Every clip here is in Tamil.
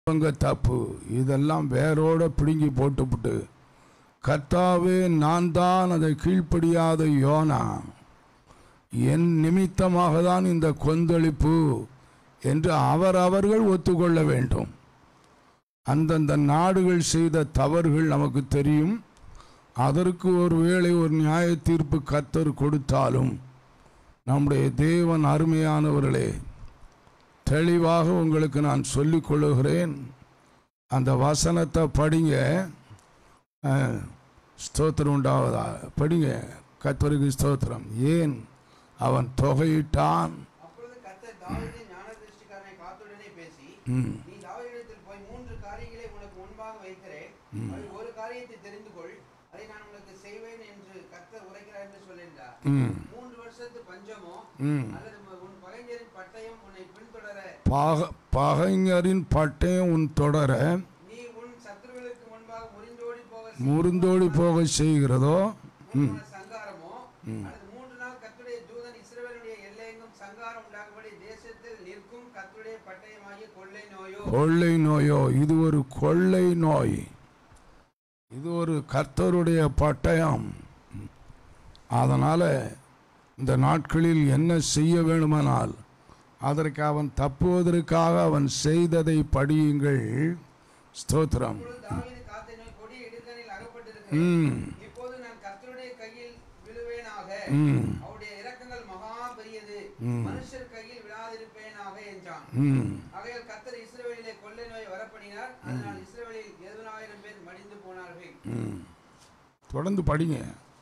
உங்க தப்பு இதெல்லாம் வேரோட பிடுங்கி போட்டுப்புட்டு கர்த்தாவே நான் தான் அதை கீழ்ப்படியாத யோனா என் நிமித்தமாக தான் இந்த கொந்தளிப்பு என்று அவரவர்கள் ஒத்துக்கொள்ள வேண்டும் அந்தந்த நாடுகள் செய்த தவறுகள் நமக்கு தெரியும் அதற்கு ஒரு வேளை ஒரு நியாய தீர்ப்பு கத்தர் கொடுத்தாலும் நம்முடைய தேவன் அருமையானவர்களே தெளிவாக உங்களுக்கு நான் சொல்லிக் கொள்ளுகிறேன் அந்த வசனத்தை படிங்க அஹ், ஸ்தோத்திரம் உண்டாவதா படிங்க கத்தருக்கு ஸ்தோத்திரம் ஏன் அவன் தொகையிட்டான் அப்பொழுது கர்த்தர் தாவீதின் ஞானதிருஷ்டிக்காரனை காத்துடனே பேசி ம், நீ தாவீதிடத்தில் போய் மூன்று காரியங்களை உனக்கு முன்பாக வைக்கிறேன் அதில் ஒரு காரியத்தை தெரிந்து கொள் அதை நான் உனக்கு செய்வேன் என்று கர்த்தர் உரைக்கிறார் என்று சொல்லின்றார் ம், மூன்று வருஷத்து பஞ்சமோ ம். அல்லது உன் பகைஞரின் பட்டயம் உன்னை பின்தொடர பாக பகைஞரின் பட்டயம் உன் தொடர நீ உன் சத்துருவிற்கு முன்பாக முறிந்தோடி போக முருந்தோடி போக செய்கிறதோ மூணு சங்காரமோ அல்லது மூன்று நாள் கர்த்தருடைய தூதன் இஸ்ரவேலுடைய எல்லையெங்கும் சங்காரம் உண்டாகும்படி தேசத்தில் நிற்கும் கர்த்தருடைய பட்டயமாகிய கொள்ளை நோயோ கொள்ளை நோயோ இது ஒரு கொள்ளை நோய் இது ஒரு கர்த்தருடைய பட்டயம் அதனால இந்த நாட்களில் என்ன செய்ய வேண்டுமானால் அதற்கு அவன் தப்புவதற்காக அவன் செய்ததை படியுங்கள் ஸ்தோத்திரம் இப்பொழுது தாவீது காத்த நோய் கொடிய இடுக்கணில் அகப்பட்டிருக்கிறேன் ம் இப்போது நான் கர்த்தருடைய கையில் விழுவேனாக ம் அவருடைய இரக்கங்கள் மகா பெரியது மனுஷர் கையில் விழாதிருப்பேனாக என்றான் ம் ஆகையால் கர்த்தர் இஸ்ரவேலிலே கொள்ளை நோய் வரப்பண்ணினார் அதனால் இஸ்ரவேலில் எழுபதாயிரம் பேர் மடிந்து போனார்கள் ம் தொடர்ந்து படிங்க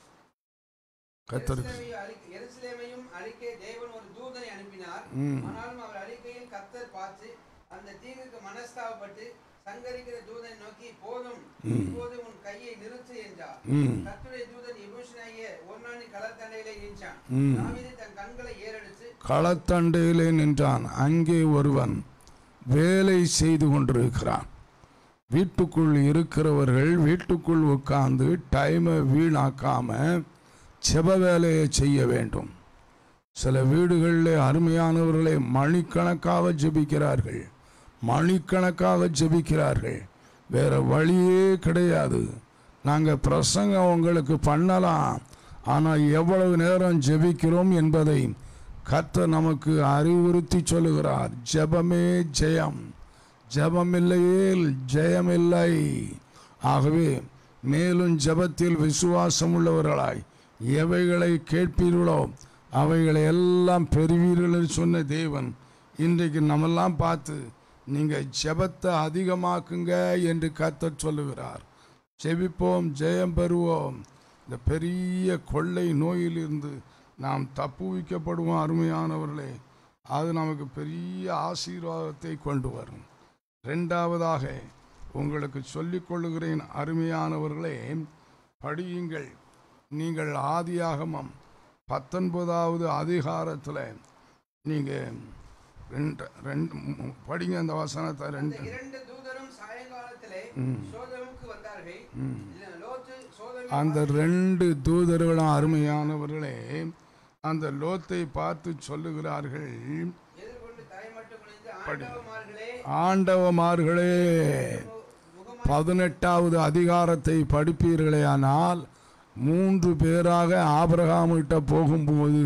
கத்தருக்கு எருசலேமை அழிக்க- எருசலேமையும் அழிக்க தேவன் ஒரு தூதனை அனுப்பினார் ம் ஆனாலும் அவர் அழிக்கையில் கர்த்தர் பார்த்து அந்த தீங்குக்கு மனஸ்தாபப்பட்டு சங்கரிக்கிற தூதனை நோக்கி போதும் இப்போது உன் கையை நிறுத்து என்றார் ம் கர்த்தருடைய தூதன் எபூஷனாகிய ஒன்னானி களத்தண்டையிலே நின்றான் ம். தாவீது தன் கண்களை ஏறெடுத்து களத்தண்டையிலே நின்றான் அங்கே ஒருவன் வேலை செய்து கொண்டிருக்கிறான் வீட்டுக்குள் இருக்கிறவர்கள் வீட்டுக்குள் உட்கார்ந்து டைமை வீணாக்காம செப வேலையை செய்ய வேண்டும் சில வீடுகளில் அருமையானவர்களை மணிக்கணக்காக ஜெபிக்கிறார்கள் மணிக்கணக்காக ஜெபிக்கிறார்கள் வேற வழியே கிடையாது நாங்கள் பிரசங்கம் உங்களுக்கு பண்ணலாம் ஆனால் எவ்வளவு நேரம் ஜெபிக்கிறோம் என்பதை கர்த்தர் நமக்கு அறிவுறுத்தி சொல்லுகிறார் ஜெபமே ஜெயம் ஜெபமில்லையேல் ஜெயமில்லை ஆகவே மேலும் ஜெபத்தில் விசுவாசம் உள்ளவர்களாய் எவைகளை கேட்பீர்களோ அவைகளை எல்லாம் பெறுவீர்கள் என்று சொன்ன தேவன் இன்றைக்கு நம்மெல்லாம் பார்த்து நீங்கள் ஜெபத்தை அதிகமாக்குங்க என்று கர்த்தர் சொல்லுகிறார் ஜெபிப்போம் ஜெயம் பெறுவோம் இந்த பெரிய கொள்ளை நோயிலிருந்து நாம் தப்புவிக்கப்படுவோம் அருமையானவர்களே அது நமக்கு பெரிய ஆசீர்வாதத்தை கொண்டு வரும் ரெண்டாவதாக உங்களுக்கு சொல்லிக் கொள்ளுகிறேன் அருமையானவர்களே படியுங்கள் நீங்கள் ஆதியாகமம் பத்தொன்பதாவது அதிகாரத்தில் நீங்கள் ரெண்டு ரெண்டு ம், படிங்க அந்த வசனத்தை அந்த ரெண்டு இரண்டு தூதரும் சாயங்காலத்திலே சோதமுக்கு வந்தார்கள் இல்ல, லோத்து சோதோமை அந்த ரெண்டு தூதர்களும் அருமையானவர்களே அந்த லோத்தை பார்த்து சொல்லுகிறார்கள் எதிர்கொண்டு தலைமட்டு குனிந்து ஆண்டவமார்களே ஆண்டவமார்களே முகமா பதினெட்டாவது அதிகாரத்தை படிப்பீர்களே ஆனால் மூன்று பேராக ஆபிரகாமிட்ட போகும்போது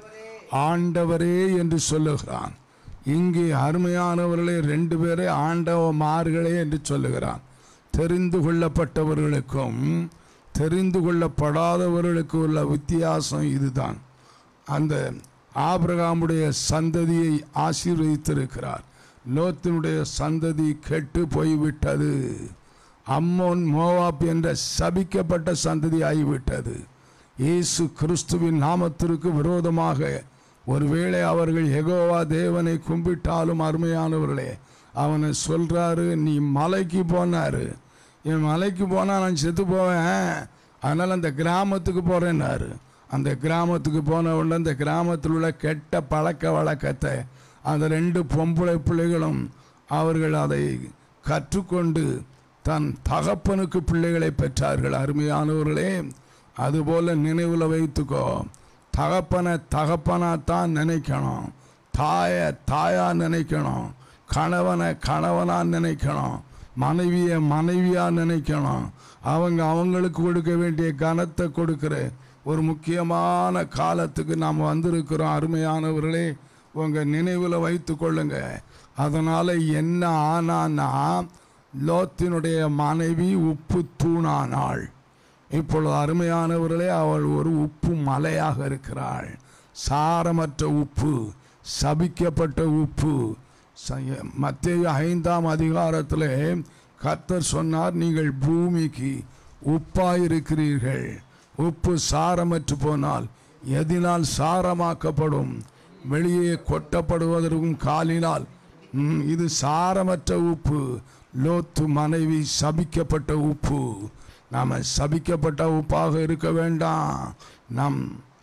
ஆண்டவரே என்று சொல்லுகிறான் இங்கே அருமையானவர்களே ரெண்டு பேரை ஆண்டவமார்களே என்று சொல்லுகிறான் தெரிந்து கொள்ளப்பட்டவர்களுக்கும் தெரிந்து கொள்ளப்படாதவர்களுக்கு உள்ள வித்தியாசம் இதுதான் அந்த ஆபிரகாமுடைய சந்ததியை ஆசீர்வதித்திருக்கிறார் லோத்தினுடைய சந்ததி கெட்டு போய்விட்டது அம்மோன் மோவாப் என்ற சபிக்கப்பட்ட சந்ததி ஆகிவிட்டது இயேசு கிறிஸ்துவின் நாமத்திற்கு விரோதமாக ஒருவேளை அவர்கள் எகோவா தேவனை கும்பிட்டாலும் அருமையானவர்களே அவனை சொல்றாரு நீ மலைக்கு போனாரு என் மலைக்கு போனால் நான் செத்து போவேன் அதனால் அந்த கிராமத்துக்கு போகிறேன்னாரு அந்த கிராமத்துக்கு போன உடனே அந்த கிராமத்தில் உள்ள கெட்ட பழக்க வழக்கத்தை அந்த ரெண்டு பொம்பளை பிள்ளைகளும் அவர்கள் அதை கற்றுக்கொண்டு தன் தகப்பனுக்கு பிள்ளைகளை பெற்றார்கள் அருமையானவர்களே அதுபோல நினைவில் வைத்துக்கோ தகப்பனை தகப்பனாத்தான் நினைக்கணும் தாயை தாயா நினைக்கணும் கணவனை கணவனா நினைக்கணும் மனைவியை மனைவியா நினைக்கணும் அவங்க அவங்களுக்கு கொடுக்க வேண்டிய கனத்தை கொடுக்கிற ஒரு முக்கியமான காலத்துக்கு நாம் வந்திருக்கிறோம் அருமையானவர்களே உங்கள் நினைவில் வைத்து கொள்ளுங்க அதனால் என்ன ஆனான்னா லோத்தினுடைய மனைவி உப்பு தூணானாள் இப்பொழுது அருமையானவர்களே அவள் ஒரு உப்பு மலையாக இருக்கிறாள் சாரமற்ற உப்பு சபிக்கப்பட்ட உப்பு மத்திய ஐந்தாம் அதிகாரத்தில் கர்த்தர் சொன்னார் நீங்கள் பூமிக்கு உப்பாயிருக்கிறீர்கள் உப்பு சாரமற்று போனால் எதினால் சாரமாக்கப்படும் வெளியே கொட்டப்படுவதற்கும் காலினால் ம், இது சாரமற்ற உப்பு லோத்து மனைவி சபிக்கப்பட்ட உப்பு நாம் சபிக்கப்பட்ட உப்பாக இருக்க வேண்டாம் நம்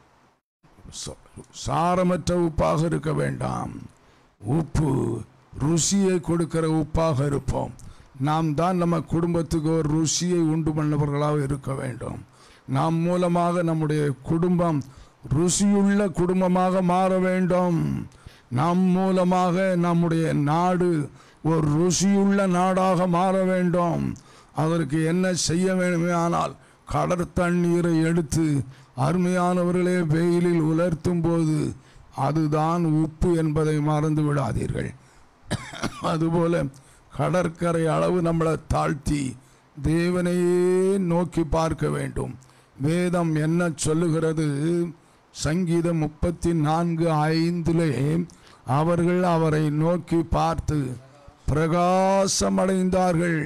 ச- சாரமற்ற உப்பாக இருக்க வேண்டாம் உப்பு ருசியை கொடுக்கிற உப்பாக இருப்போம் நாம் தான் நம்ம குடும்பத்துக்கு ஒரு ருசியை உண்டு பண்ணவர்களாக இருக்க வேண்டும் நாம் மூலமாக நம்முடைய குடும்பம் ருசியுள்ள குடும்பமாக மாற வேண்டும் நம் மூலமாக நம்முடைய நாடு ஒரு ருசியுள்ள நாடாக மாற வேண்டும் அதற்கு என்ன செய்ய வேண்டுமே ஆனால் கடற் தண்ணீரை எடுத்து அருமையானவர்களே வெயிலில் உலர்த்தும் போது அதுதான் உப்பு என்பதை மறந்து விடாதீர்கள் அதுபோல கடற்கரை அளவு நம்மளை தாழ்த்தி தேவனையே நோக்கி பார்க்க வேண்டும் வேதம் என்ன சொல்லுகிறது சங்கீதம் முப்பத்தி நான்கு ஐந்திலே அவர்கள் அவரை நோக்கி பார்த்து பிரகாசமடைந்தார்கள்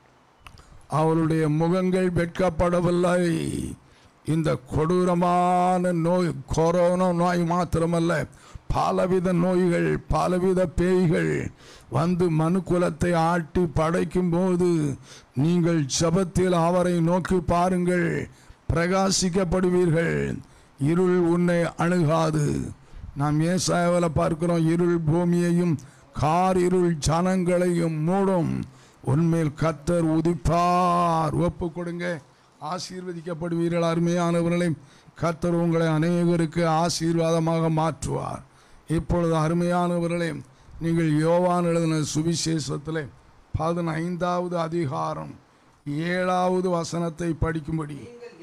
அவருடைய முகங்கள் வெட்கப்படவில்லை இந்த கொடூரமான நோய் கொரோனா நோய் மாத்திரமல்ல பலவித நோய்கள் பலவித பேய்கள் வந்து மனு குலத்தை ஆட்டி படைக்கும் போது நீங்கள் ஜபத்தில் அவரை நோக்கி பாருங்கள் பிரகாசிக்கப்படுவீர்கள் இருள் உன்னை அணுகாது நாம் ஏசாயாவில் பார்க்கிறோம் இருள் பூமியையும் கார் இருள் ஜனங்களையும் மூடும் உன்மேல் கத்தர் உதிப்பார் ஒப்பு கொடுங்க ஆசீர்வதிக்கப்படுவீர்கள் அருமையானவர்களை கத்தர் உங்களை அநேகருக்கு ஆசீர்வாதமாக மாற்றுவார் இப்பொழுது அருமையானவர்களே நீங்கள் யோவான் எழுதின சுவிசேஷத்தில் பதினைந்தாவது அதிகாரம் ஏழாவது வசனத்தை படிக்கும்படி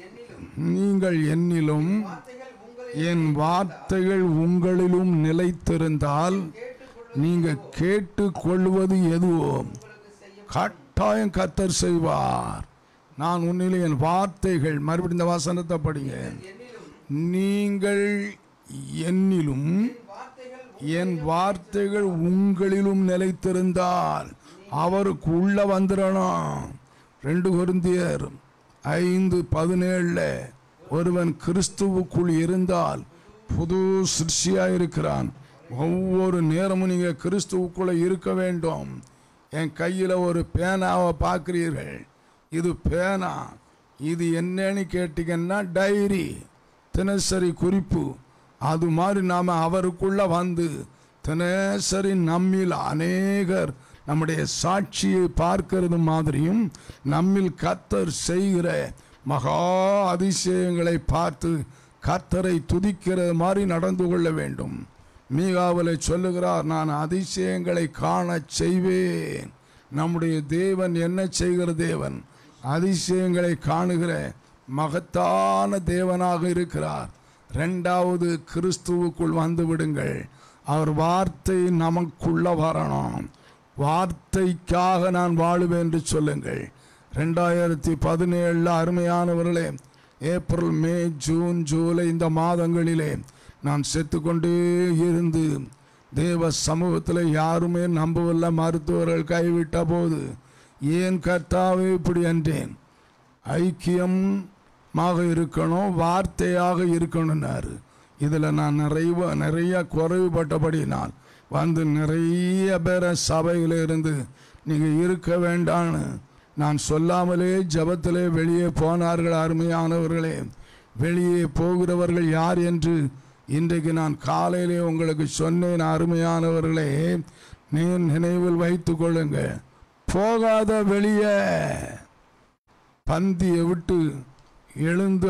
நீங்கள் என்னிலும் நீங்கள் என்னிலும் வார்த்தைகள் உங்களை என் வார்த்தைகள் உங்களிலும் நிலைத்திருந்தால் நீங்க கேட்டு கொள்வது எதுவோ உங்களுக்கு செய்ய கட்டாயம் கத்தர் செய்வார் நான் உன்னிலே என் வார்த்தைகள் மறுபடியும் இந்த வசனத்தை படிங்க என்னிலும் நீங்கள் என்னிலும் வார்த்தைகள் என் வார்த்தைகள் உங்களிலும் நிலைத்திருந்தால் அவருக்கு உள்ள வந்துடணும் ரெண்டு குருந்தியர் ஐந்து பதினேழுல ஒருவன் கிறிஸ்துவுக்குள் இருந்தால் புது சிருஷ்டியா இருக்கிறான் ஒவ்வொரு நேரமும் நீங்க கிறிஸ்துவுக்குள்ள இருக்க வேண்டும் என் கையில ஒரு பேனாவை பார்க்கிறீர்கள் இது பேனா இது என்னன்னு கேட்டீங்கன்னா டைரி தினசரி குறிப்பு அது மாதிரி நாம் அவருக்குள்ள வந்து தினசரி நம்மில் அநேகர் நம்முடைய சாட்சியை பார்க்கிறது மாதிரியும் நம்மில் கத்தர் செய்கிற மகா அதிசயங்களை பார்த்து கத்தரை துதிக்கிறது மாதிரி நடந்து கொள்ள வேண்டும் மீகாவில் சொல்லுகிறார் நான் அதிசயங்களை காணச் செய்வேன் நம்முடைய தேவன் என்ன செய்கிற தேவன் அதிசயங்களை காணுகிற மகத்தான தேவனாக இருக்கிறார் ரெண்டாவது கிறிஸ்துவுக்குள் வந்து விடுங்கள் அவர் வார்த்தை நமக்குள்ள வரணும் வார்த்தைக்காக நான் வாழுவேன் என்று சொல்லுங்கள் ரெண்டாயிரத்தி பதினேழில் அருமையானவர்களே ஏப்ரல் மே ஜூன் ஜூலை இந்த மாதங்களிலே நான் செத்துக்கொண்டே இருந்து தேவ சமூகத்தில் யாருமே நம்பவில்லை மருத்துவர்கள் கைவிட்ட போது ஏன் கர்த்தாவே இப்படி என்றேன் ஐக்கியமாக இருக்கணும் வார்த்தையாக இருக்கணும்னாரு இதில் நான் நிறைய நிறைய குறைவுபட்டபடினால் வந்து நிறைய பேரை சபையில் இருந்து நீங்கள் இருக்க வேண்டான்னு நான் சொல்லாமலே ஜபத்திலே வெளியே போனார்கள் அருமையானவர்களே வெளியே போகிறவர்கள் யார் என்று இன்றைக்கு நான் காலையிலே உங்களுக்கு சொன்னேன் அருமையானவர்களே நீ நினைவில் வைத்து கொள்ளுங்க போகாத வெளியே பந்தியை விட்டு எழுந்து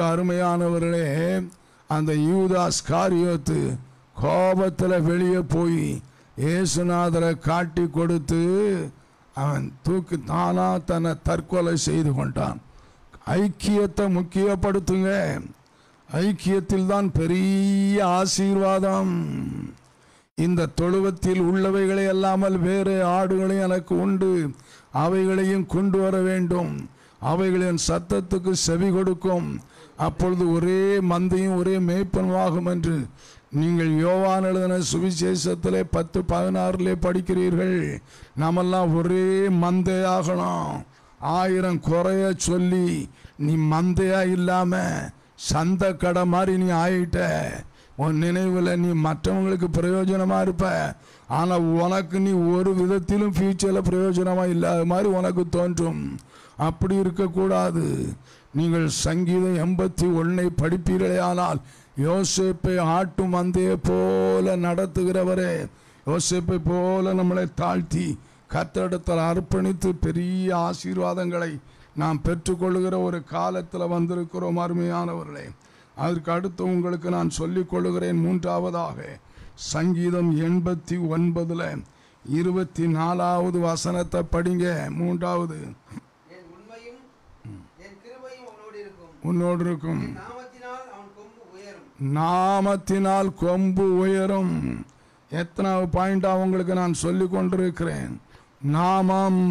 அருமையானவர்களே அந்த யூதாஸ் காரியத்து கோபத்தில் வெளியே போய் இயேசுநாதரை காட்டி கொடுத்து அவன் தூக்கி தானா தன்னை தற்கொலை செய்து கொண்டான் ஐக்கியத்தை முக்கியப்படுத்துங்க ஐக்கியத்தில் தான் பெரிய ஆசீர்வாதம் இந்த தொழுவத்தில் உள்ளவைகளை அல்லாமல் வேறு ஆடுகளை எனக்கு உண்டு அவைகளையும் கொண்டு வர வேண்டும் அவைகளின் சத்தத்துக்கு செவி கொடுக்கும் அப்பொழுது ஒரே மந்தையும் ஒரே மேய்ப்பனுமாகும் என்று நீங்கள் யோவான் எழுதின சுவிசேஷத்திலே பத்து பதினாறிலே படிக்கிறீர்கள் நாமெல்லாம் ஒரே மந்தையாகணும் ஆயிரம் குறைய சொல்லி நீ மந்தையா இல்லாம சந்த கடை மாதிரி நீ ஆயிட்ட உன் நினைவில் நீ மற்றவங்களுக்கு பிரயோஜனமா இருப்ப ஆனா உனக்கு நீ ஒரு விதத்திலும் ஃபியூச்சர்ல பிரயோஜனமா இல்லாத மாதிரி உனக்கு தோன்றும் அப்படி இருக்கக்கூடாது நீங்கள் சங்கீதம் எண்பத்தி ஒன்னை படிப்பீர்களே ஆனால் யோசேப்பை ஆட்டு மந்தையை போல நடத்துகிறவரே யோசேப்பை போல நம்மளை தாழ்த்தி கத்தரிடத்தில் அர்ப்பணித்து பெரிய ஆசீர்வாதங்களை நாம் பெற்றுக்கொள்ளுகிற ஒரு காலத்தில் வந்திருக்கிறோம் அருமையானவர்களே அதற்கு அடுத்து உங்களுக்கு நான் சொல்லிக் கொள்ளுகிறேன் மூன்றாவதாக சங்கீதம் எண்பத்தி ஒன்பதுல இருபத்தி நாலாவது வசனத்தை படிங்க மூன்றாவது என் உண்மையும் என் கிருபையும் அவனோடு இருக்கும் உன்னோடு இருக்கும் என் நாமத்தினால் அவன் கொம்பு உயரும் நாமத்தினால் கொம்பு உயரும் எத்தனாவது பாயிண்டா உங்களுக்கு நான் சொல்லிக் கொண்டிருக்கிறேன் நாமம்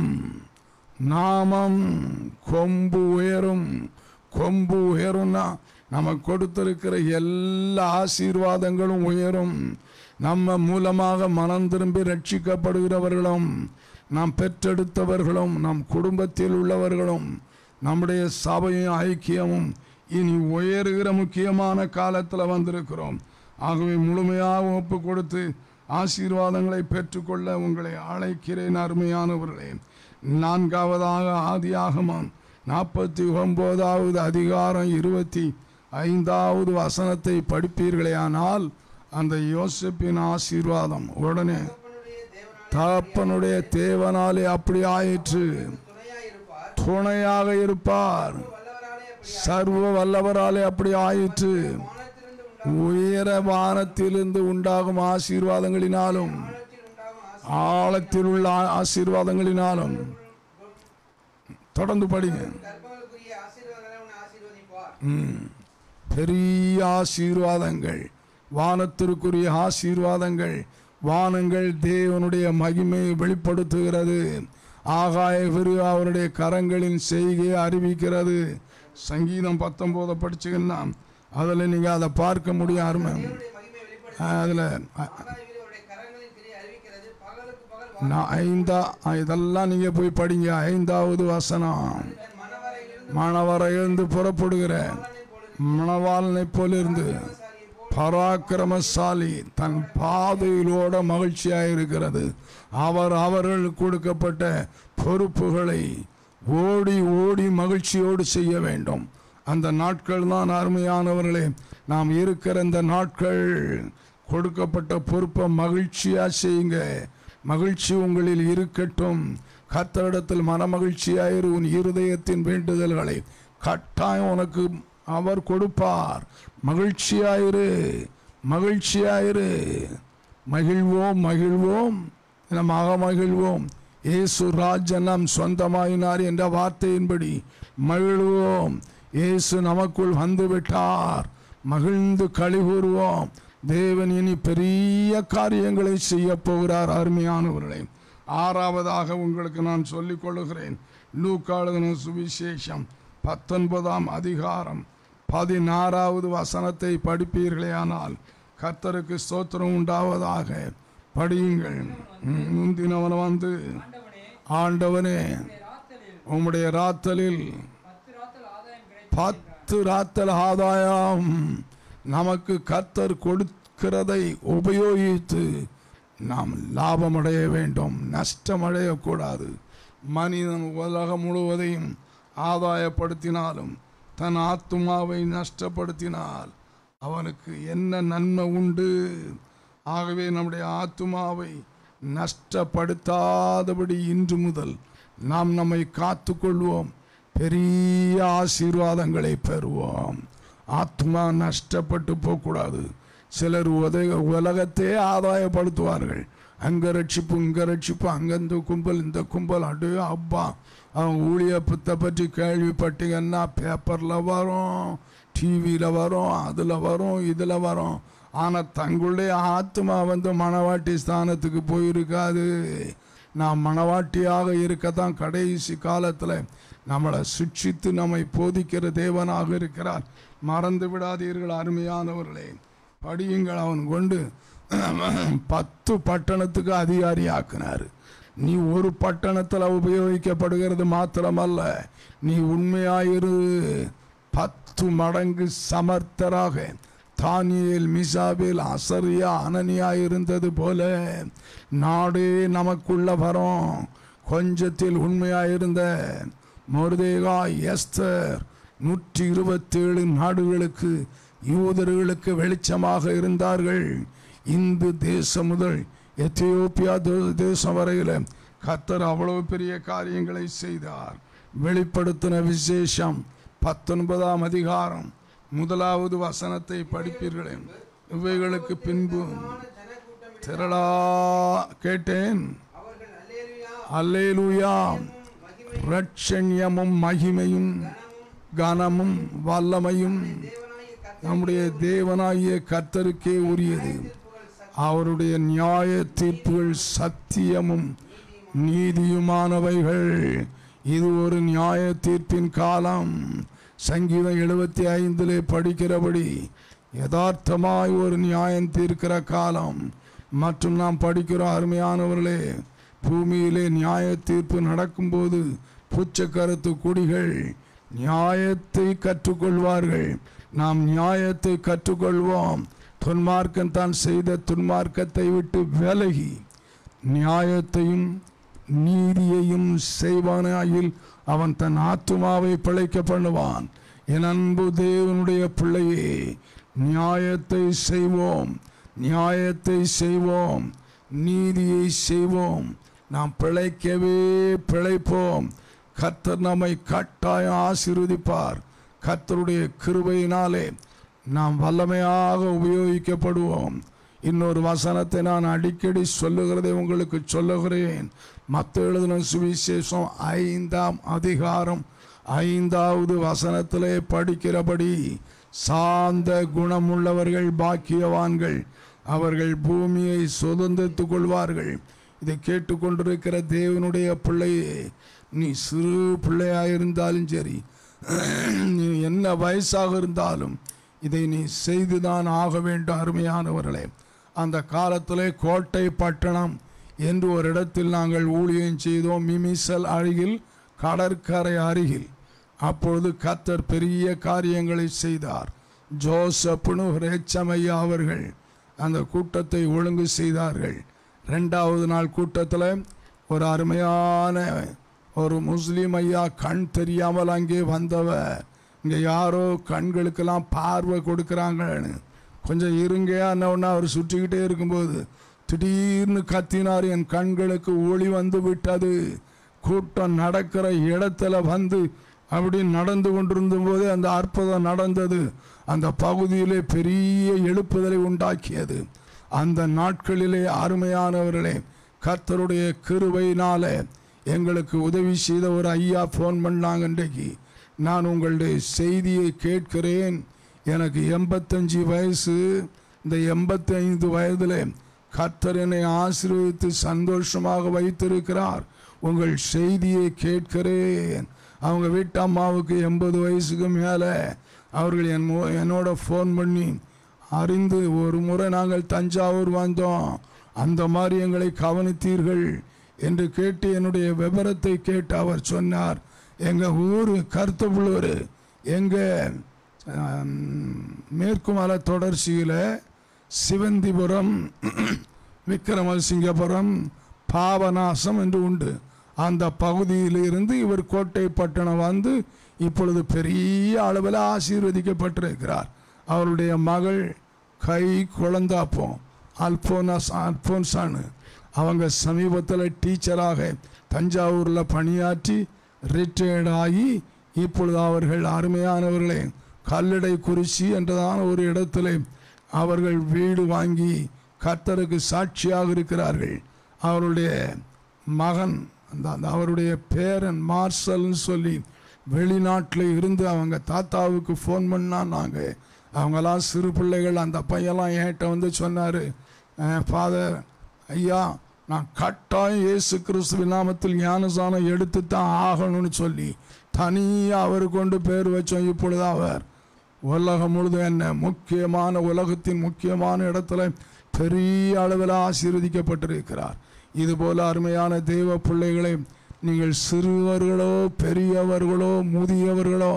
நாமம் கொம்பு உயரும் கொம்பு உயரும்னா நமக்கு கொடுத்திருக்கிற எல்லா ஆசீர்வாதங்களும் உயரும் நம்ம மூலமாக மனம் திரும்பி ரட்சிக்கப்படுகிறவர்களும் நாம் பெற்றெடுத்தவர்களும் நம் குடும்பத்தில் உள்ளவர்களும் நம்முடைய சபையும் ஐக்கியமும் இனி உயருகிற முக்கியமான காலத்தில் வந்திருக்கிறோம் ஆகவே முழுமையாக ஒப்பு கொடுத்து ஆசீர்வாதங்களை பெற்றுக்கொள்ள உங்களை அழைக்கிறேன் அருமையானவர்களே நான்காவதாக ஆதியாகமம் நாற்பத்தி ஒன்பதாவது அதிகாரம் இருபத்தி ஐந்தாவது வசனத்தை படிப்பீர்களே ஆனால் அந்த யோசிப்பின் ஆசீர்வாதம் உடனே தகப்பனுடைய தேவனாலே தகப்பனுடைய தேவனாலே அப்படி ஆயிற்று துணையாயிருப்பார் துணையாக இருப்பார் வல்லவராலே அப்படி சர்வ வல்லவராலே அப்படி ஆயிற்று வானத்திலிருந்து உண்டாகும் உயர வானத்திலிருந்து உண்டாகும் ஆசீர்வாதங்களினாலும் வானத்தில் உண்டாகும் ஆசை ஆழத்தில் உள்ள ஆ- ஆசீர்வாதங்களினாலும் தொடர்ந்து படிங்க கர்ப்பங்களுக்குரிய ஆசீர்வாதங்களை உன்னை ஆசீர்வதிப்பார் ம். பெரிய ஆசீர்வாதங்கள் வானத்திற்குரிய ஆசீர்வாதங்கள் வானங்கள் தேவனுடைய மகிமையை வெளிப்படுத்துகிறது ஆகாய விரு அவருடைய கரங்களின் செய்கையை அறிவிக்கிறது சங்கீதம் பத்தொன்பதை படிச்சுங்கன்னா அதில் நீங்கள் அதை பார்க்க முடியும் அருமை தேவனுடைய மகிமை வெளிப்படுத்த அதில் ஆகாயவில் அவருடைய கரங்களின் கிரியை அறிவிக்கிறது பகலுக்கு பகல் நான் ஐந்தா இதெல்லாம் நீங்கள் போய் படிங்க ஐந்தாவது வசனம் தன் மனவரையிலிருந்து மணவரை எழுந்து புறப்படுகிற மணவாளனை போலிருந்து சாலியை போல் பராக்கிரமசாலி தன் பாதையிலோட மகிழ்ச்சியாக இருக்கிறது அவர் அவர்களுக்கு கொடுக்கப்பட்ட பொறுப்புகளை ஓடி ஓடி மகிழ்ச்சியோடு செய்ய வேண்டும் அந்த நாட்கள் தான் அருமையானவர்களே நாம் இருக்கிற இந்த நாட்கள் கொடுக்கப்பட்ட பொறுப்பை மகிழ்ச்சியா செய்யுங்க மகிழ்ச்சி உங்களில் இருக்கட்டும் கத்தரிடத்தில் மனமகிழ்ச்சியாயிரு உன் இருதயத்தின் வேண்டுதல்களை கட்டாயம் உனக்கு அவர் கொடுப்பார் மகிழ்ச்சியாயிரு மகிழ்ச்சியாயிரு மகிழ்வோம் மகிழ்வோம் நமாக மகிழ்வோம் இயேசு ராஜன் நம் சொந்தமாயினார் என்ற வார்த்தையின்படி மகிழ்வோம் இயேசு நமக்குள் வந்து விட்டார் மகிழ்ந்து கழிகூறுவோம் தேவன் இனி பெரிய காரியங்களை செய்ய போகிறார் அருமையானவர்களே ஆறாவதாக உங்களுக்கு நான் சொல்லிக் கொள்ளுகிறேன் லூக்காளுதன சுவிசேஷம் பத்தொன்பதாம் அதிகாரம் பதினாறாவது வசனத்தை படிப்பீர்களே ஆனால் கர்த்தருக்கு ஸ்தோத்திரம் உண்டாவதாக படியுங்கள் ம், முந்தினவன் வந்து ஆண்டவனே ஆண்டவனே இந்த ராத்தலில் உம்முடைய ராத்தலில் பத்து ராத்தல் ஆதாயம் கிடைத்தது பத்து ராத்தல் ஆதாயம் நமக்கு கர்த்தர் கொடுக்கிறதை உபயோகித்து நாம் லாபமடைய வேண்டும் நஷ்டமடையக்கூடாது மனிதன் உலகம் முழுவதையும் ஆதாயப்படுத்தினாலும் தன் ஆத்துமாவை நஷ்டப்படுத்தினால் அவனுக்கு என்ன நன்மை உண்டு ஆகவே நம்முடைய ஆத்துமாவை நஷ்டப்படுத்தாதபடி இன்று முதல் நாம் நம்மை காத்துக்கொள்வோம் பெரிய ஆசீர்வாதங்களை பெறுவோம் ஆத்மா நஷ்டப்பட்டு போகக்கூடாது சிலர் உதய உலகத்தையே ஆதாயப்படுத்துவார்கள் அங்க ரட்சிப்பு இங்க ரட்சிப்பு அங்க இந்த கும்பல் இந்த கும்பல் அடே அப்பா அவன் ஊழியப்பத்தை பற்றி கேள்விப்பட்டீங்கன்னா பேப்பரில் வரும் டிவியில் வரும் அதில் வரும் இதில் வரும் ஆனால் தங்களுடைய ஆத்மா வந்து மணவாட்டி ஸ்தானத்துக்கு போயிருக்காது நாம் மணவாட்டியாக இருக்கத்தான் கடைசி காலத்தில் நம்மளை சிக்ஷித்து நம்மை போதிக்கிற தேவனாக இருக்கிறார் மறந்து விடாதீர்கள் அருமையானவர்களே படியுங்கள் அவன் கொண்டு பத்து பட்டணத்துக்கு அதிகாரி ஆக்கினார் நீ ஒரு பட்டணத்தில் உபயோகிக்கப்படுகிறது மாத்திரமல்ல நீ உண்மையாயிரு பத்து மடங்கு சமர்த்தராக தானியேல் மிசாபேல் அசரியா அனனியா இருந்தது போல நாடே நமக்குள்ள வரும் கொஞ்சத்தில் உண்மையாயிருந்த மொர்தேகா எஸ்தர் நூற்றி இருபத்தேழு நாடுகளுக்கு யூதர்களுக்கு வெளிச்சமாக இருந்தார்கள் இந்து தேசம் முதல் எத்தியோப்பியா தே- தேசம் வரையில் கத்தர் அவ்வளவு பெரிய காரியங்களை செய்தார் வெளிப்படுத்தின விசேஷம் பத்தொன்பதாம் அதிகாரம் முதலாவது வசனத்தை படிப்பீர்களே இவைகளுக்கு பின்பு ஜனக்கூட்டம் திரளா கேட்டேன் அவர்கள் அல்லேலுயா அல்லேலூயா மகிமை ரட்சண்யமும் மகிமையும் கனமும் வல்லமையும் தேவனாய கர்த்தர் நம்முடைய தேவனாகிய கர்த்தருக்கே உரியது அவருடைய நியாய தீர்ப்புகள் சத்தியமும் நீதியுமானவைகள் இது ஒரு நியாய தீர்ப்பின் காலம் சங்கீதம் எழுபத்தி ஐந்திலே படிக்கிறபடி யதார்த்தமாய் ஒரு நியாயம் தீர்க்கிற காலம் மற்றும் நாம் படிக்கிறோம் அருமையானவர்களே பூமியிலே நியாய தீர்ப்பு நடக்கும்போது பூச்சக்கரத்து குடிகள் நியாயத்தை கற்றுக்கொள்வார்கள் நாம் நியாயத்தை கற்றுக்கொள்வோம் துன்மார்க்கன் தான் செய்த துன்மார்க்கத்தை விட்டு விலகி நியாயத்தையும் நீதியையும் செய்வானாயில் அவன் தன் ஆத்துமாவை பிழைக்க பண்ணுவான் என் அன்பு தேவனுடைய பிள்ளையே நியாயத்தை செய்வோம் நியாயத்தை செய்வோம் நீதியை செய்வோம் நாம் பிழைக்கவே பிழைப்போம் கர்த்தர் நம்மை கட்டாயம் ஆசீர்வதிப்பார் கர்த்தருடைய கிருபையினாலே நாம் வல்லமையாக உபயோகிக்கப்படுவோம் இன்னொரு வசனத்தை நான் அடிக்கடி சொல்லுகிறதை உங்களுக்கு சொல்லுகிறேன் மத்த எழுதின சுவிசேஷம் ஐந்தாம் அதிகாரம் ஐந்தாவது வசனத்திலே படிக்கிறபடி சாந்த குணமுள்ளவர்கள் பாக்கியவான்கள் அவர்கள் பூமியை சுதந்திரித்துக் கொள்வார்கள் இதை கேட்டுக்கொண்டிருக்கிற தேவனுடைய பிள்ளையே நீ சிறு பிள்ளையாயிருந்தாலும் சரி நீ என்ன வயசாக இருந்தாலும் இதை நீ செய்துதான் ஆக வேண்டும் அருமையானவர்களே அந்த காலத்திலே கோட்டை பட்டணம் என்று ஒரு இடத்தில் நாங்கள் ஊழியம் செய்தோம் மிமிசல் அருகில் கடற்கரை அருகில் அப்பொழுது கத்தர் பெரிய காரியங்களை செய்தார் ஜோசப்னு ரேச்சமையா அவர்கள் அந்த கூட்டத்தை ஒழுங்கு செய்தார்கள் ரெண்டாவது நாள் கூட்டத்தில் ஒரு அருமையான ஒரு முஸ்லீம் ஐயா கண் தெரியாமல் அங்கே வந்தவர் இங்கே யாரோ கண்களுக்கெல்லாம் பார்வை கொடுக்குறாங்கன்னு கொஞ்சம் இருங்கன்னு அவர் சுற்றிக்கிட்டே இருக்கும்போது திடீர்னு கத்தினார் என் கண்களுக்கு ஒளி வந்து விட்டது கூட்டம் நடக்கிற இடத்துல வந்து அப்படி நடந்து கொண்டிருந்த போதே அந்த அற்புதம் நடந்தது அந்த பகுதியிலே பெரிய எழுப்புதலை உண்டாக்கியது அந்த நாட்களிலே அருமையானவர்களே கர்த்தருடைய கிருபையினாலே எங்களுக்கு உதவி செய்த ஒரு ஐயா ஃபோன் பண்ணாங்க இன்றைக்கு நான் உங்களுடைய செய்தியை கேட்கிறேன் எனக்கு எண்பத்தஞ்சு வயசு இந்த எண்பத்தி ஐந்து வயதில் கர்த்தர் என்னை ஆசீர்வதித்து சந்தோஷமாக வைத்திருக்கிறார் உங்கள் செய்தியை கேட்கிறேன் அவங்க வீட்டு அம்மாவுக்கு எண்பது வயசுக்கு மேலே அவர்கள் என் மு- என்னோட ஃபோன் பண்ணி அறிந்து ஒரு முறை நாங்கள் தஞ்சாவூர் வந்தோம் அந்த மாதிரி எங்களை கவனித்தீர்கள் என்று கேட்டு என்னுடைய விவரத்தை கேட்டு அவர் சொன்னார் எங்கள் ஊர் கருத்தப்புள்ளூர் எங்கள் மேற்கு மலை தொடர்ச்சியில் சிவந்திபுரம் விக்கிரமசிங்கபுரம் பாபநாசம் என்று உண்டு அந்த பகுதியிலிருந்து இவர் கோட்டை பட்டணம் வந்து இப்பொழுது பெரிய அளவில் ஆசீர்வதிக்கப்பட்டிருக்கிறார் அவருடைய மகள் கை குழந்தாப்போம் அல்போனஸ் அல்போன்சானு அவங்க சமீபத்தில் டீச்சராக தஞ்சாவூரில் பணியாற்றி ரிட்டையர்ட் ஆகி இப்பொழுது அவர்கள் அருமையானவர்களே கல்லடை குறிச்சி என்றதான ஒரு இடத்துல அவர்கள் வீடு வாங்கி கர்த்தருக்கு சாட்சியாக இருக்கிறார்கள் அவருடைய மகன் அந்த அந்த அவருடைய பேரன் மார்ஷல்னு சொல்லி வெளிநாட்டில் இருந்து அவங்க தாத்தாவுக்கு ஃபோன் பண்ணா நாங்கள் அவங்கெல்லாம் சிறு பிள்ளைகள் அந்த பையன்லாம் என்கிட்ட வந்து சொன்னார் ஃபாதர் ஐயா நான் கட்டாயம் இயேசு கிறிஸ்துவின் நாமத்தில் ஞானசானம் எடுத்து தான் ஆகணும்னு சொல்லி தனியாக அவர் கொண்டு பேர் வச்சோம் இப்பொழுது அவர் உலகம் முழுதும் என்ன முக்கியமான உலகத்தின் முக்கியமான இடத்துல பெரிய அளவில் ஆசீர்வதிக்கப்பட்டிருக்கிறார் இதுபோல அருமையான தெய்வ பிள்ளைகளை நீங்கள் சிறுவர்களோ பெரியவர்களோ முதியவர்களோ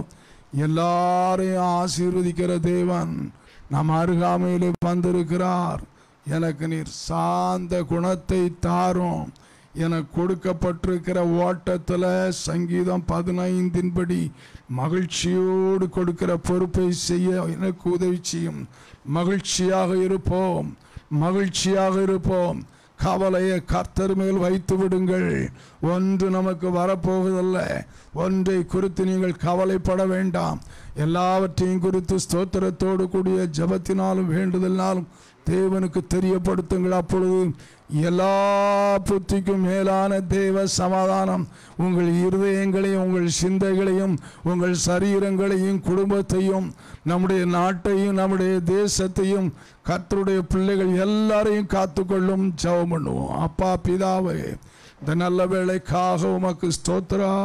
எல்லாரையும் ஆசீர்வதிக்கிற தேவன் நம் அருகாமையிலே வந்திருக்கிறார் எனக்கு நீர் சாந்த குணத்தை தாரும் எனக்கு கொடுக்கப்பட்டிருக்கிற ஓட்டத்தில் சங்கீதம் பதினைந்தின்படி மகிழ்ச்சியோடு கொடுக்கிற பொறுப்பை செய்ய எனக்கு உதவி செய்யும் மகிழ்ச்சியாக இருப்போம் மகிழ்ச்சியாக இருப்போம் கவலையை கர்த்தர் மேல் வைத்து விடுங்கள் ஒன்று நமக்கு வரப்போவதல்ல ஒன்றை குறித்து நீங்கள் கவலைப்பட வேண்டாம் எல்லாவற்றையும் குறித்து ஸ்தோத்திரத்தோடு கூடிய ஜபத்தினாலும் வேண்டுதலினாலும் தேவனுக்கு தெரியப்படுத்துங்கள் அப்பொழுது எல்லா புத்திக்கும் மேலான தேவ சமாதானம் உங்கள் இருதயங்களையும் உங்கள் சிந்தைகளையும் உங்கள் சரீரங்களையும் குடும்பத்தையும் நம்முடைய நாட்டையும் நம்முடைய தேசத்தையும் கர்த்தருடைய பிள்ளைகள் எல்லாரையும் காத்துக்கொள்ளும் ஜெபம் பண்ணுவோம் அப்பா பிதாவே இந்த நல்ல வேளைக்காக உமக்கு ஸ்தோத்திரா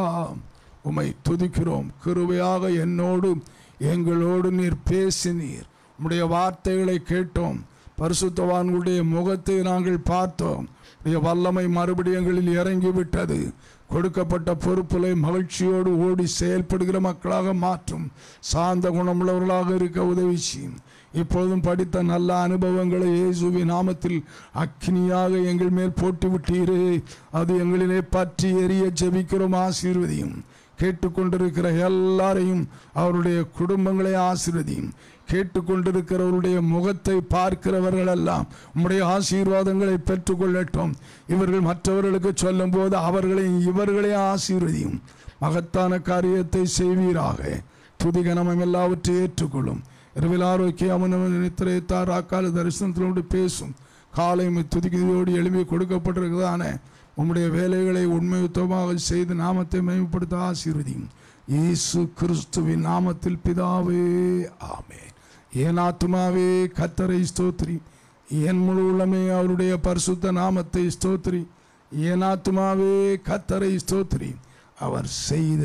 உமை துதிக்கிறோம் கிருபையாக என்னோடு எங்களோடு நீர் பேசினீர் உம்முடைய வார்த்தைகளை கேட்டோம் பரிசுத்தவான்களுடைய முகத்தை நாங்கள் பார்த்தோம் உடைய வல்லமை மறுபடியும் எங்களில் இறங்கி விட்டது கொடுக்கப்பட்ட பொறுப்புகளை மகிழ்ச்சியோடு ஓடி செயல்படுகிற மக்களாக மாற்றும் சாந்த குணமுள்ளவர்களாக இருக்க உதவி செய்யும் இப்போதும் படித்த நல்ல அனுபவங்களை இயேசுவின் நாமத்தில் அக்னியாக எங்கள் மேல் போட்டு விட்டீரே அது எங்களிலே பற்றி எரிய ஜெபிக்கிறோம் ஆசீர்வதியும் கேட்டுக்கொண்டிருக்கிற எல்லாரையும் அவருடைய குடும்பங்களை ஆசீர்வதியும் கேட்டுக்கொண்டிருக்கிறவருடைய முகத்தை பார்க்கிறவர்கள் எல்லாம் உம்முடைய ஆசீர்வாதங்களை பெற்றுக்கொள்ளட்டும் இவர்கள் மற்றவர்களுக்கு சொல்லும் போது அவர்களையும் இவர்களையும் ஆசீர்வதியும் மகத்தான காரியத்தை செய்வீராக துதிகனமும் எல்லாவற்றையும் ஏற்றுக்கொள்ளும் இரவில் ஆரோக்கியம் நித்திரைத்தார் அக்கால தரிசனத்திலோடு பேசும் காலை துதிக்கையோடு எளிமை கொடுக்கப்பட்டிருக்கிறதான உம்முடைய வேலைகளை உண்மையுத்தமாக செய்து நாமத்தை மேம்படுத்த ஆசீர்வதியும் இயேசு கிறிஸ்துவின் நாமத்தில் பிதாவே ஆமே என் ஆத்துமாவே கத்தரை ஸ்தோத்திரி என் முழு உள்ளமே அவருடைய பரிசுத்த நாமத்தை ஸ்தோத்திரி என் ஆத்துமாவே கத்தரை ஸ்தோத்திரி அவர் செய்த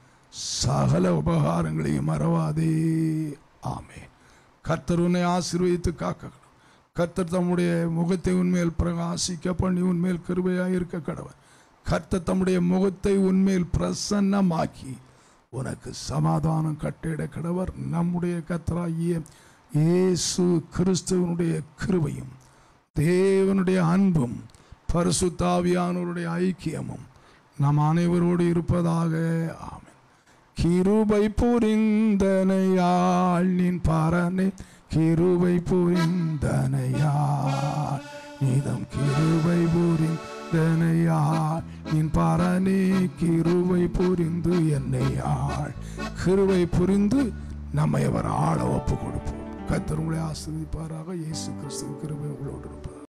சகல உபகாரங்களையும் மறவாதே ஆமே கர்த்தர் உன்னை ஆசீர்வதித்து காக்க கர்த்தர் தம்முடைய முகத்தை உன்மேல் பிரகாசிக்க பண்ணி உன்மேல் கிருபையாக இருக்க கடவர் கர்த்தர் தம்முடைய முகத்தை உன்மேல் பிரசன்னமாக்கி உனக்கு சமாதானம் கட்டிட கடவர் நம்முடைய கர்த்தராகிய இயேசு கிறிஸ்துவனுடைய கிருபையும் தேவனுடைய அன்பும் பரிசுத்தாவியானவருடைய ஐக்கியமும் நம் அனைவரோடு இருப்பதாக ஆமென் கிருபை புரிந்தனையாள் நின் பாரனே கிருபை புரிந்தனையாள் நீதம் கிருபை புரிந்தனையாள் நின் பாரனே கிருபை புரிந்து என்னையாள் கிருபை புரிந்து நம்மை அவர் ஆள ஒப்பு கொடுப்போம் கத்தர் உங்களை ஆசிரியப்பாராக இயேசு கிறிஸ்து கிருபை உங்களோடு இருப்பார்